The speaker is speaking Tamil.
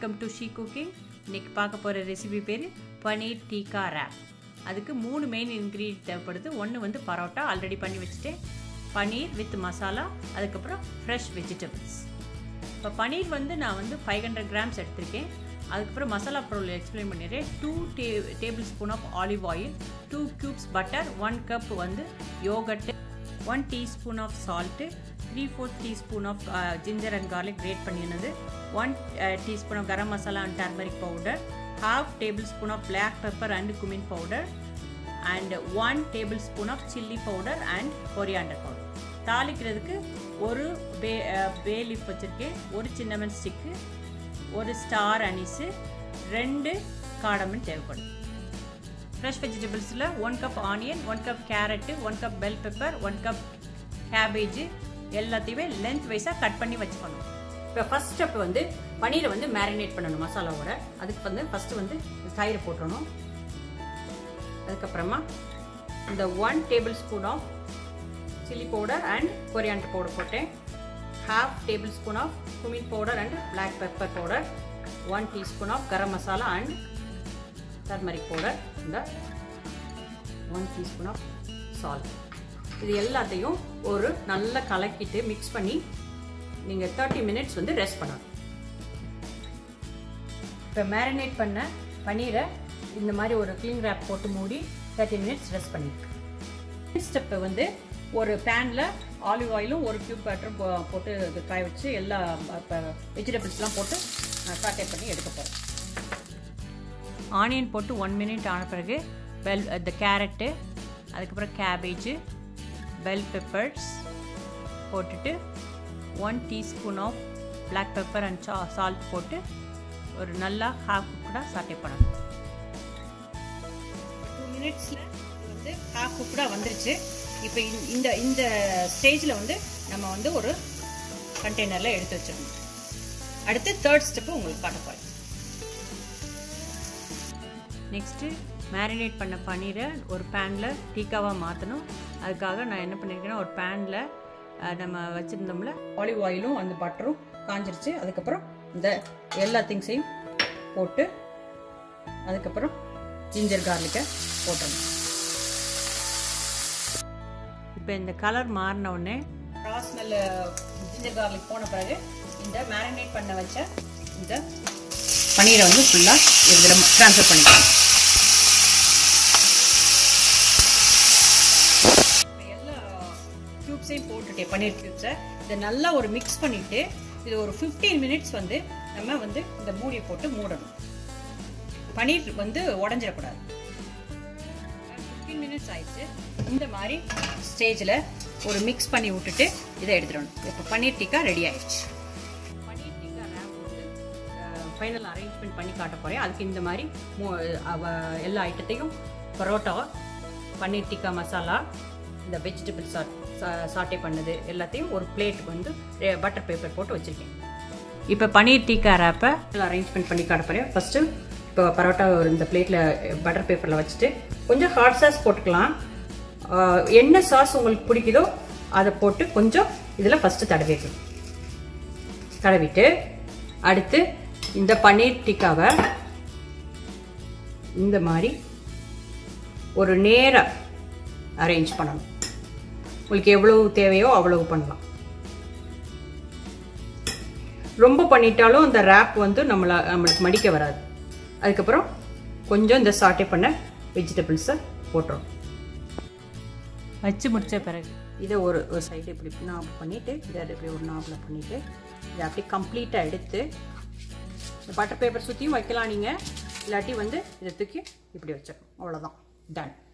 வெல்கம் டு ஷீ குக்கிங் இன்னைக்கு பார்க்க போகிற ரெசிபி பேர் பனீர் டீக்கா ரேப் அதுக்கு மூணு மெயின் இன்க்ரீடியன்ட் தேவைப்படுது ஒன்று வந்து பரோட்டா ஆல்ரெடி பண்ணி வச்சுட்டேன் பனீர் வித் மசாலா அதுக்கப்புறம் ஃப்ரெஷ் வெஜிடபிள்ஸ் இப்போ பனீர் வந்து நான் வந்து ஃபைவ் ஹண்ட்ரட் கிராம்ஸ் எடுத்திருக்கேன் அதுக்கப்புறம் மசாலா பொருள் எக்ஸ்பிளைன் பண்ணிடுறேன் two ta tablespoon of olive oil two cubes butter one cup வந்து yogurt one teaspoon of salt three fourth teaspoon of ginger and garlic grate பண்ணினது one teaspoon of garam masala and turmeric powder half tablespoon of black pepper and cumin powder and one tablespoon of chilli powder and coriander powder தாளிக்கிறதுக்கு ஒரு பே பே லீஃப் வச்சுருக்கேன் ஒரு சின்னமன் ஸ்டிக்கு ஒரு ஸ்டார் அனிஸு ரெண்டு காடமன் தேவைப்படும் ஃப்ரெஷ் வெஜிடபிள்ஸில் one cup onion one cup carrot one cup bell pepper one cup cabbage எல்லாத்தையுமே லென்த் வைஸாக கட் பண்ணி வச்சுக்கணும் இப்போ ஃபஸ்ட் ஸ்டெப் வந்து பன்னீரை வந்து மேரினேட் பண்ணணும் மசாலாவோட அதுக்கு வந்து ஃபஸ்ட்டு வந்து தயிர் போட்டணும் அதுக்கப்புறமா இந்த one tablespoon of chilli powder and coriander powder போட்டேன் half tablespoon of cumin powder and black pepper powder one teaspoon of garam masala and turmeric powder இந்த ஒன் டீஸ்பூன் ஆஃப் சால்ட் இது எல்லாத்தையும் ஒரு நல்லா கலக்கிட்டு மிக்ஸ் பண்ணி நீங்கள் தேர்ட்டி மினிட்ஸ் வந்து ரெஸ்ட் பண்ணணும் இப்போ மேரினேட் பண்ண பன்னீரை இந்த மாதிரி ஒரு க்ளீன் ரேப் போட்டு மூடி தேர்ட்டி மினிட்ஸ் ரெஸ்ட் பண்ணிருக்கு ஸ்டெப்பை வந்து ஒரு பேனில் ஆலிவ் ஆயிலும் ஒரு க்யூப் பேட்டரும் போட்டு காய வச்சு எல்லா வெஜிடபிள்ஸ்லாம் போட்டு சாட்டே பண்ணி எடுக்க போகிறேன் ஆனியன் போட்டு ஒன் மினிட் ஆன பிறகு பெல் இந்த கேரட்டு அதுக்கப்புறம் கேபேஜு பெல் பெப்பர்ஸ் போட்டுட்டு one teaspoon of black pepper and sa salt போட்டு ஒரு நல்லா ஹாஃப் குக்கடாக சாட்டே பண்ணணும் டூ மினிட்ஸில் வந்து ஹாஃப் குக்கடாக வந்துருச்சு இப்போ இந்த இந்த ஸ்டேஜில் வந்து நம்ம வந்து ஒரு கண்டெய்னரில் எடுத்து வச்சிடணும் அடுத்து தேர்ட் ஸ்டெப்பு உங்களுக்கு காட்ட போகிறேன் நெக்ஸ்ட்டு மேரினேட் பண்ண பன்னீரை ஒரு பேனில் டீக்காவாக மாற்றணும் அதுக்காக நான் என்ன பண்ணியிருக்கேன்னா ஒரு பேனில் நம்ம வச்சுருந்தோம்ல ஆலிவ் ஆயிலும் அந்த பட்டரும் காஞ்சிருச்சு அதுக்கப்புறம் இந்த எல்லா திங்ஸையும் போட்டு அதுக்கப்புறம் ஜிஞ்சர் கார்லிக்கை போட்டணும் இப்போ இந்த கலர் மாறின உடனே ராஸ்மெல் ஜிஞ்சர் கார்லிக் போன பிறகு இந்த மேரினேட் பண்ண வச்ச இந்த பன்னீரை வந்து ஃபுல்லாக இதில் ட்ரான்ஸ்ஃபர் பண்ணிக்கலாம் எல்லா க்யூப்ஸையும் போட்டுட்டேன் பன்னீர் க்யூப்ஸை இதை நல்லா ஒரு மிக்ஸ் பண்ணிவிட்டு இது ஒரு ஃபிஃப்டீன் மினிட்ஸ் வந்து நம்ம வந்து இந்த மூடியை போட்டு மூடணும் பன்னீர் வந்து உடஞ்சிடக்கூடாது ஃபிஃப்டீன் மினிட்ஸ் ஆயிடுச்சு இந்த மாதிரி ஸ்டேஜில் ஒரு மிக்ஸ் பண்ணி விட்டுட்டு இதை எடுத்துடணும் இப்போ பன்னீர் டிக்கா ரெடி ஆயிடுச்சு பன்னீர் டிக்கா ரேப் வந்து ஃபைனல் அரேஞ்ச்மெண்ட் பண்ணி காட்ட போகிறேன் அதுக்கு இந்த மாதிரி எல்லா ஐட்டத்தையும் பரோட்டா பன்னீர் டிக்கா மசாலா இந்த வெஜிடபிள் சாட் சாட்டே பண்ணது எல்லாத்தையும் ஒரு பிளேட் வந்து பட்டர் பேப்பர் போட்டு வச்சுருக்கேன் இப்போ பன்னீர் டீக்கா ரேப்பை அரேஞ்ச்மெண்ட் பண்ணி காட்ட போகிறேன் ஃபஸ்ட்டு இப்போ பரோட்டா இந்த பிளேட்டில் பட்டர் பேப்பரில் வச்சுட்டு கொஞ்சம் ஹாட் சாஸ் போட்டுக்கலாம் என்ன சாஸ் உங்களுக்கு பிடிக்குதோ அதை போட்டு கொஞ்சம் இதில் ஃபஸ்ட்டு தடவிக்கணும் தடவிட்டு அடுத்து இந்த பன்னீர் டிக்காவை இந்த மாதிரி ஒரு நேராக அரேஞ்ச் பண்ணணும் உங்களுக்கு எவ்வளவு தேவையோ அவ்வளவு பண்ணலாம் ரொம்ப பண்ணிட்டாலும் அந்த ரேப் வந்து நம்மளை நம்மளுக்கு மடிக்க வராது அதுக்கப்புறம் கொஞ்சம் இந்த சாட்டே பண்ண வெஜிடபிள்ஸை போட்டுரும் வச்சு முடித்த பிறகு இதை ஒரு ஒரு சைடு இப்படி நாப் பண்ணிவிட்டு இதை இப்படி ஒரு நாப்பில் பண்ணிவிட்டு இதை அப்படியே கம்ப்ளீட்டாக எடுத்து இந்த பட்டர் பேப்பர் சுற்றியும் வைக்கலாம் நீங்கள் இல்லாட்டி வந்து இதை தூக்கி இப்படி வச்சிடணும் அவ்வளோதான் டன்